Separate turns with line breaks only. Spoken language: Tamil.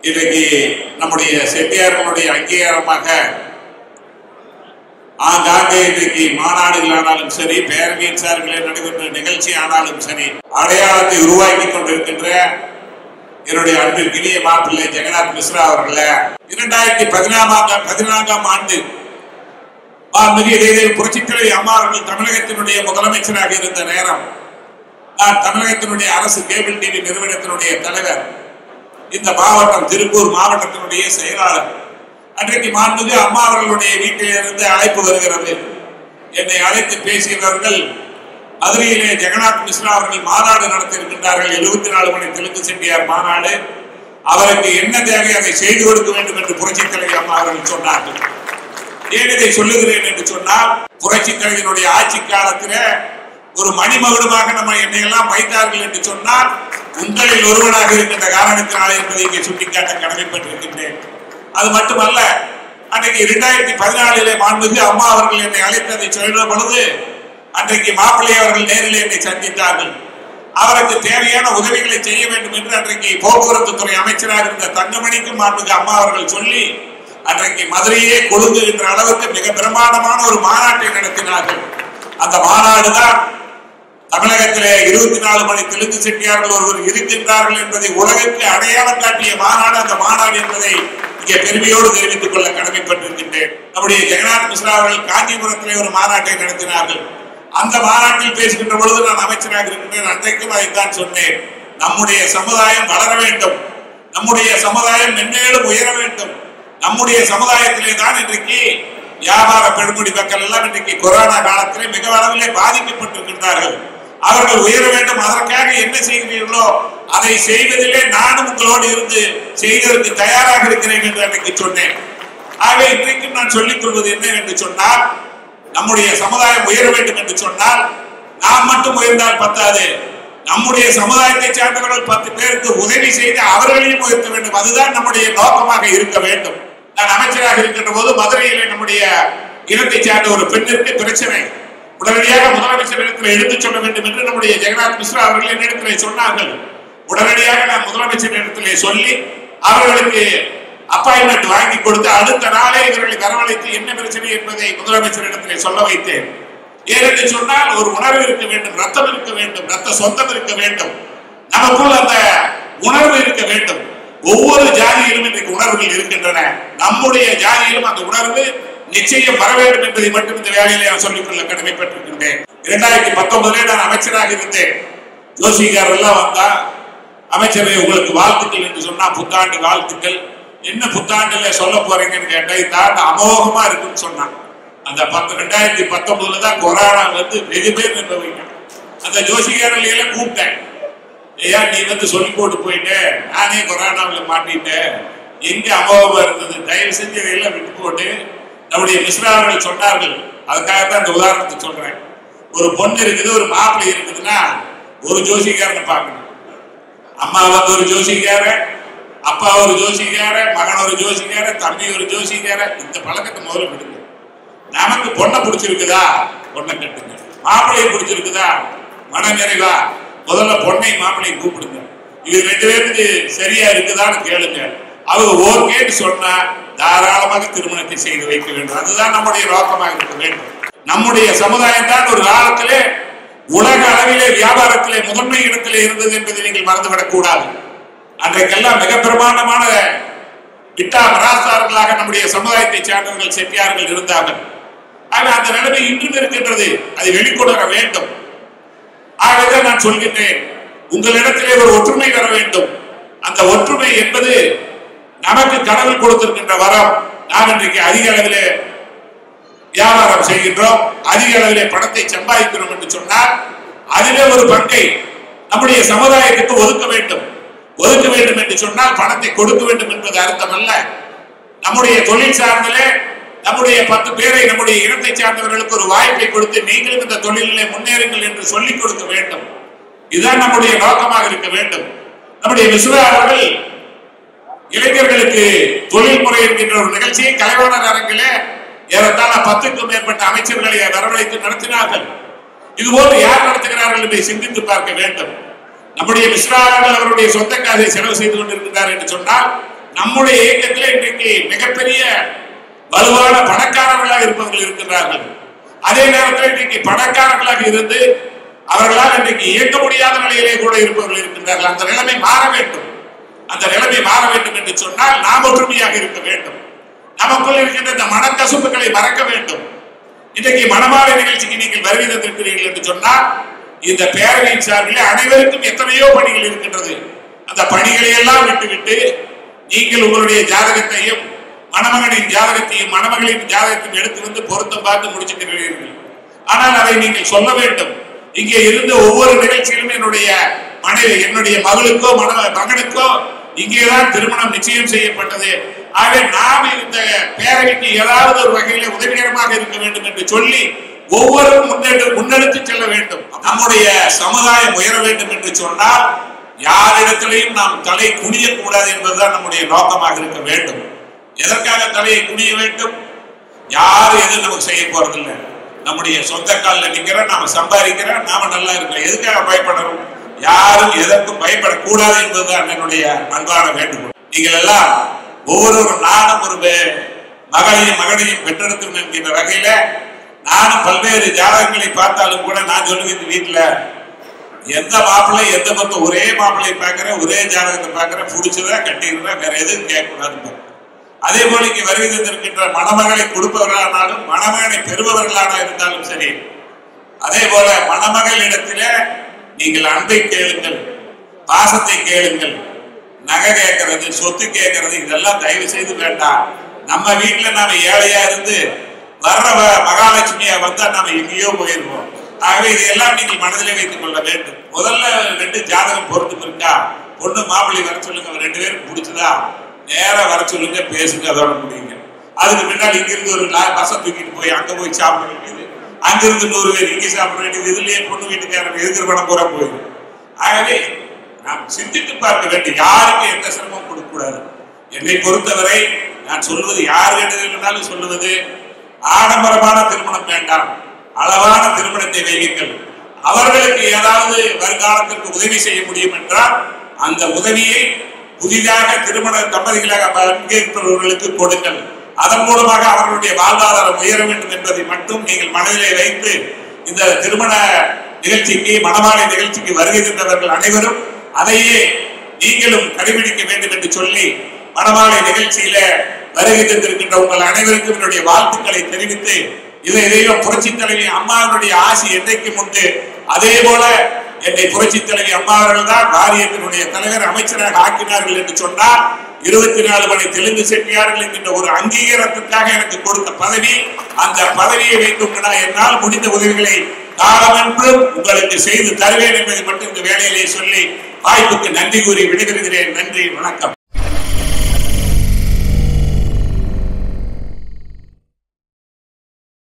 இன்றைக்கு நம்முடைய செட்டியார்களுடைய அங்கீகாரமாக ஆங்காங்கே இன்றைக்கு மாநாடுகள் ஆனாலும் சரி பேரவையின் சார்பிலே நடைபெற்ற நிகழ்ச்சி ஆனாலும் சரி அடையாளத்தை உருவாக்கி கொண்டிருக்கின்ற என்னுடைய அன்பிற்கினிய மாப்பிள்ளை ஜெகநாத் மிஸ்ரா அவர்கள இரண்டாயிரத்தி பதினாறாம் பதினான்காம் ஆண்டு மாண்புமிகு இதய புரட்சித்துறை அம்மா அவர்கள் தமிழகத்தினுடைய முதலமைச்சராக இருந்த நேரம் நான் தமிழகத்தினுடைய அரசு கேபிள் டிவி நிறுவனத்தினுடைய தலைவர் இந்த மாவட்டம் திருப்பூர் மாவட்டத்தினுடைய செயலாளர் அன்றைக்கு மாண்புமிகு அம்மா அவர்களுடைய வீட்டிலிருந்து அழைப்பு வருகிறது என்னை அழைத்து பேசியவர்கள் மதுரையிலே ஜெகநாத் மிஸ்ரா அவர்கள் மாநாடு நடத்தியிருக்கின்றார்கள் எழுபத்தி நாலு மணி தெலுங்கு செட்டியார் மாநாடு அவருக்கு என்ன தேவை அதை செய்து கொடுக்க வேண்டும் என்று புரட்சித் தலைவர் அம்மா அவர்கள் சொன்னார்கள் ஏன் இதை சொல்லுகிறேன் என்று சொன்னால் புரட்சி தலைவனுடைய ஆட்சி காலத்திலே ஒரு மணிமகுடமாக நம்ம என்னை எல்லாம் வைத்தார்கள் என்று சொன்னால் உங்களில் ஒருவனாக இருக்கின்ற காரணத்தினாலே என்பதை இங்கே சுட்டிக்காட்ட கடமைப்பட்டிருக்கின்றேன் அது மட்டுமல்ல அன்றைக்கு இரண்டாயிரத்தி பதினாலிலே மாண்புக்கு அம்மா அவர்கள் என்னை அழைத்ததை சொல்கிற பொழுது அன்றைக்கு மாப்பிள்ளை அவர்கள் நேரில் என்னை சந்தித்தார்கள் அவருக்கு தேவையான உதவிகளை செய்ய வேண்டும் என்று அன்றைக்கு போக்குவரத்து துறை அமைச்சராக இருந்த தங்கமணிக்கு மாண்புக்கு அம்மா அவர்கள் சொல்லி அன்றைக்கு மதுரையே கொழுங்குகின்ற அளவுக்கு மிக பிரமாண்டமான ஒரு மாநாட்டை நடத்தினார்கள் அந்த மாநாடு தான் தமிழகத்திலே இருபத்தி நாலு மணி தெலுங்கு செட்டியார்கள் ஒருவர் இருக்கின்றார்கள் என்பதை உலகிற்கு அடையாளம் காட்டிய மாநாடு அந்த மாநாடு என்பதை இங்கே பெருமையோடு தெரிவித்துக் கொள்ள கடமைப்பட்டிருக்கின்றேன் நம்முடைய ஜெகநாத் மிஸ்ரா அவர்கள் காஞ்சிபுரத்திலே ஒரு மாநாட்டை நடத்தினார்கள் அந்த மாநாட்டில் பேசுகின்ற பொழுது நான் அமைச்சராக இருக்கின்றேன் அன்றைக்கும் அதைத்தான் சொன்னேன் நம்முடைய சமுதாயம் வளர வேண்டும் நம்முடைய சமுதாயம் மென்மேலும் உயர வேண்டும் நம்முடைய சமுதாயத்திலே தான் இன்றைக்கு வியாபார பெருமுடி மக்கள் எல்லாம் இன்றைக்கு கொரோனா காலத்திலே மிக அளவிலே பாதிக்கப்பட்டிருக்கின்றார்கள் அவர்கள் உயர வேண்டும் அதற்காக என்ன செய்கிறீர்களோ அதை செய்வதிலே நானும் உங்களோடு இருந்து செய்வதற்கு தயாராக இருக்கிறேன் என்று அன்றைக்கு சொன்னேன் ஆகவே இன்றைக்கும் நான் சொல்லிக் கொள்வது என்ன என்று சொன்னால் நம்முடைய சமுதாயம் உயர வேண்டும் என்று சொன்னால் நாம் மட்டும் உயர்ந்தால் பத்தாது நம்முடைய சமுதாயத்தை சார்ந்தவர்கள் பத்து பேருக்கு உதவி செய்து அவர்களையும் உயர்த்த வேண்டும் அதுதான் நம்முடைய நோக்கமாக இருக்க வேண்டும் நான் அமைச்சராக இருக்கின்ற போது மதுரையிலே நம்முடைய இனத்தை சார்ந்த ஒரு பெண்ணிற்கு பிரச்சனை உடனடியாக முதலமைச்சர் இடத்தில் எடுத்துச் சொல்ல வேண்டும் என்று நம்முடைய ஜெகநாத் மிஸ்ரா அவர்கள் என்னிடத்திலே சொன்னார்கள் உடனடியாக நான் முதலமைச்சர் இடத்திலே சொல்லி அவர்களுக்கு அப்பாயின்மெண்ட் வாங்கி கொடுத்து அடுத்த நாளே இவர்களை வரவழைத்து என்ன பிரச்சனை என்பதை முதலமைச்சர் இடத்திலே சொல்ல வைத்தேன் ஏனென்று சொன்னால் ஒரு உணர்வு இருக்க வேண்டும் ரத்தம் இருக்க வேண்டும் ரத்த சொந்தம் இருக்க வேண்டும் நமக்குள் அந்த உணர்வு இருக்க வேண்டும் ஒவ்வொரு ஜாதியிலும் இன்றைக்கு உணர்வுகள் இருக்கின்றன நம்முடைய ஜாதியிலும் அந்த உணர்வு நிச்சயம் வர வேண்டும் என்பதை மட்டும் இந்த வேலையிலே நான் சொல்லிக்கொள்ள கடமைப்பட்டிருக்கின்றேன் இரண்டாயிரத்தி பத்தொன்பதுல நான் அமைச்சராக இருந்தேன் ஜோசிகார் எல்லாம் வந்தா அமைச்சரே உங்களுக்கு வாழ்த்துக்கள் என்று சொன்னா புத்தாண்டு வாழ்த்துக்கள் என்ன புத்தாண்டுல சொல்ல போறீங்கன்னு கேட்டேன் இந்த ஆண்டு அமோகமா இருக்குன்னு சொன்னான் அந்த பத்து ரெண்டாயிரத்தி பத்தொன்பதுல தான் கொரோனா வந்து வெகு பேர் நிர்வகிங்க அந்த ஜோசிகாரர்கள் எல்லாம் கூப்பிட்டேன் ஐயா நீ வந்து சொல்லி போட்டு போயிட்டு நானே கொரோனாவில் மாட்டிட்டேன் எங்க அமோகமா இருந்தது தயவு செஞ்சு இதையெல்லாம் விட்டு போட்டு நம்முடைய மிஸ்ராவர்கள் சொன்னார்கள் அதுக்காகத்தான் இந்த உதாரணத்தை சொல்றேன் ஒரு பொண்ணு இருக்குது ஒரு மாப்பிள்ளை இருக்குதுன்னா ஒரு ஜோசிக்காரனை பார்க்கணும் அம்மா வந்து ஒரு ஜோசிக்காரன் அப்பா ஒரு ஜோசிக்காரன் மகன் ஒரு ஜோசிக்காரன் தம்பி ஒரு ஜோசிக்காரன் இந்த பழக்கத்தை முதல்ல விடுங்க நமக்கு பொண்ணை பிடிச்சிருக்குதா பொண்ணை கட்டுங்க மாப்பிள்ளையை பிடிச்சிருக்குதா மன நிறைவா முதல்ல பொண்ணை மாப்பிள்ளையை கூப்பிடுங்க இது ரெண்டு பேருக்கு சரியா இருக்குதான்னு கேளுங்க அவங்க ஓகேன்னு சொன்னா தாராளமாக திருமணத்தை செய்து வைக்க வேண்டும் அதுதான் நம்முடைய நோக்கமாக இருக்க வேண்டும் நம்முடைய சமுதாயம் தான் ஒரு காலத்திலே உலக அளவிலே வியாபாரத்திலே முதன்மை இடத்திலே இருந்தது என்பதை நீங்கள் மறந்துவிடக் கூடாது அன்றைக்கெல்லாம் மிக பிரமாண்டமான விட்டா மராஸ்தார்களாக நம்முடைய சமுதாயத்தை சார்ந்தவர்கள் செட்டியார்கள் இருந்தார்கள் ஆக அந்த நிலைமை இன்றும் இருக்கின்றது அதை வெளிக்கொணர வேண்டும் ஆகவே நான் சொல்கின்றேன் உங்களிடத்திலே ஒரு ஒற்றுமை வர வேண்டும் அந்த ஒற்றுமை என்பது நமக்கு கடவுள் கொடுத்திருக்கின்ற வரம் நாம் இன்றைக்கு அதிக அளவிலே வியாபாரம் செய்கின்றோம் அதிக அளவிலே பணத்தை சம்பாதிக்கிறோம் என்று சொன்னால் அதிலே ஒரு பங்கை நம்முடைய சமுதாயத்துக்கு ஒதுக்க வேண்டும் ஒதுக்க வேண்டும் என்று சொன்னால் பணத்தை கொடுக்க வேண்டும் என்பது அர்த்தம் அல்ல நம்முடைய தொழில் சார்ந்திலே நம்முடைய பத்து பேரை நம்முடைய இனத்தை சார்ந்தவர்களுக்கு ஒரு வாய்ப்பை கொடுத்து நீங்களும் இந்த தொழிலிலே முன்னேறுங்கள் என்று சொல்லிக் கொடுக்க வேண்டும் இதுதான் நம்முடைய நோக்கமாக இருக்க வேண்டும் நம்முடைய விஸ்வா அவர்கள் இளைஞர்களுக்கு தொழில் முறை என்கின்ற ஒரு நிகழ்ச்சியை கலைவாணர் அரங்கிலே ஏறத்தாழ பத்துக்கும் மேற்பட்ட அமைச்சர்களை வரவழைத்து நடத்தினார்கள் இதுபோன்று யார் நடத்துகிறார்கள் என்பதை சிந்தித்து பார்க்க வேண்டும் நம்முடைய மிஸ்ரா அவர்கள் அவருடைய சொந்த காசை செலவு செய்து கொண்டிருக்கிறார் என்று சொன்னால் நம்முடைய இயக்கத்தில் இன்றைக்கு மிகப்பெரிய வலுவான பணக்காரர்களாக இருப்பவர்கள் இருக்கின்றார்கள் அதே நேரத்தில் இன்றைக்கு பணக்காரர்களாக இருந்து அவர்களால் இன்றைக்கு இயக்க முடியாத நிலையிலே கூட இருப்பவர்கள் இருக்கின்றார்கள் அந்த நிலைமை மாற வேண்டும் அந்த நிலைமை மாற வேண்டும் என்று சொன்னால் நாம் ஒற்றுமையாக இருக்க வேண்டும் நமக்குள் இருக்கின்ற இந்த மனக்கசுப்புகளை மறக்க வேண்டும் இன்றைக்கு மனமாலை நிகழ்ச்சிக்கு நீங்கள் வருகை தந்திருக்கிறீர்கள் என்று சொன்னால் இந்த பேரவையின் சார்பில் அனைவருக்கும் எத்தனையோ பணிகள் இருக்கின்றது அந்த பணிகளை எல்லாம் விட்டுவிட்டு நீங்கள் உங்களுடைய ஜாதகத்தையும் மணமகனின் ஜாதகத்தையும் மணமகளின் ஜாதகத்தையும் எடுத்து வந்து பொருத்தம் பார்த்து முடிச்சுக்கிறீர்கள் ஆனால் அதை நீங்கள் சொல்ல வேண்டும் இங்கே இருந்த ஒவ்வொரு நிகழ்ச்சியிலும் என்னுடைய மனைவி என்னுடைய மகளுக்கோ மன மகனுக்கோ இங்கேதான் திருமணம் நிச்சயம் செய்யப்பட்டது ஆகவே நாம் இந்த பேரவைக்கு ஏதாவது ஒரு வகையில உதவிகரமாக இருக்க வேண்டும் என்று சொல்லி ஒவ்வொருவரும் முன்னெடு முன்னெடுத்து செல்ல வேண்டும் நம்முடைய சமுதாயம் உயர வேண்டும் என்று சொன்னால் யாரிடத்திலையும் நாம் தலை குனியக்கூடாது என்பதுதான் நம்முடைய நோக்கமாக இருக்க வேண்டும் எதற்காக தலையை குனிய வேண்டும் யாரும் எதுவும் நமக்கு செய்ய போறதில்லை நம்முடைய சொந்த காலில் நிக்கிறோம் நாம சம்பாதிக்கிறோம் நாம நல்லா இருக்கோம் எதுக்காக பயப்படணும் யாரும் எதற்கும் பயப்படக்கூடாது என்பதுதான் என்னுடைய அன்பான வேண்டுகோள் நீங்கள் எல்லாம் ஒவ்வொருவரும் நானும் ஒரு வே- மகளையும் மகனையும் பெற்றெடுக்கணும் என்கின்ற வகையில நானும் பல்வேறு ஜாதகங்களை பார்த்தாலும் கூட நான் சொல்லுவேன் வீட்டுல எந்த மாப்பிள்ளை எந்த பக்கம் ஒரே மாப்பிள்ளை பார்க்கிறேன் ஒரே ஜாதகத்தை பார்க்கிறேன் பிடிச்சதா கட்டிடுறேன் வேற எதுவும் கேட்கக்கூடாது அதே போல இங்கே வருகை தந்திருக்கின்ற மணமகளை கொடுப்பவர்களானாலும் மணமகனை பெறுபவர்களான இருந்தாலும் சரி அதே போல மணமகளிடத்திலே நீங்கள் அன்பை கேளுங்கள் பாசத்தை கேளுங்கள் நகை கேட்கறது சொத்து கேட்கறது இதெல்லாம் தயவு செய்து வேண்டாம் நம்ம வீட்டுல நாம ஏழையா இருந்து வர்ற வ- மகாலட்சுமியா வந்தா நாம எங்கேயோ போயிருவோம் ஆகவே இதையெல்லாம் நீங்கள் மனதிலே வைத்துக் கொள்ள வேண்டும் முதல்ல ரெண்டு ஜாதகம் பொருத்தம் இருக்கா பொண்ணு மாப்பிள்ளை வர சொல்லுங்க ரெண்டு பேரும் பிடிச்சதா நேரா வர சொல்லுங்க பேசுங்க அதோட முடியுங்க அதுக்கு பின்னால் இங்கிருந்து ஒரு லா- பஸ்ஸை தூக்கிட்டு போய் அங்க போய் சாப்பிட வேண்டியது அங்கிருந்து நூறு பேர் இங்க சாப்பிட வேண்டியது இதுலயே பொண்ணு வீட்டுக்காரங்க எதிர்க்கிற பணம் பூரா போயிடும் ஆகவே நாம் சிந்தித்து பார்க்க வேண்டும் யாருக்கும் எந்த சிரமம் கொடுக்க கூடாது என்னை பொறுத்தவரை நான் சொல்வது யார் வேண்டுதல் சொல்லுவது ஆடம்பரமான திருமணம் வேண்டாம் அளவான திருமணத்தை வையுங்கள் அவர்களுக்கு ஏதாவது வருங்காலத்திற்கு உதவி செய்ய முடியும் என்றால் அந்த உதவியை புதிதாக திருமண தம்பதிகளாக பங்கேற்பவர்களுக்கு கொடுங்கள் அதன் மூலமாக அவர்களுடைய வாழ்வாதாரம் உயர வேண்டும் என்பதை மட்டும் நீங்கள் மனதிலே வைத்து இந்த திருமண நிகழ்ச்சிக்கு மணமாலை நிகழ்ச்சிக்கு வருகை தந்தவர்கள் அனைவரும் அதையே நீங்களும் கடைபிடிக்க வேண்டும் என்று சொல்லி மணமாலை நிகழ்ச்சியில வருகை தந்திருக்கின்ற உங்கள் அனைவருக்கும் என்னுடைய வாழ்த்துக்களை தெரிவித்து இதை இதையும் புரட்சி தலைவி அம்மாவினுடைய ஆசி என்றைக்கும் உண்டு அதே போல என்னை புரட்சி தலைவி அம்மா அவர்கள் தான் வாரியத்தினுடைய தலைவர் அமைச்சராக ஆக்கினார்கள் என்று சொன்னால் இருபத்தி நாலு மணி தெலுங்கு செட்டியார்கள் என்கின்ற ஒரு அங்கீகாரத்திற்காக எனக்கு கொடுத்த பதவி அந்த பதவியை வைத்தும் நான் என்னால் முடிந்த உதவிகளை காலமென்றும் உங்களுக்கு செய்து தருவேன் என்பதை மட்டும் இந்த வேலையிலே சொல்லி வாய்ப்புக்கு நன்றி கூறி விடைபெறுகிறேன் நன்றி வணக்கம்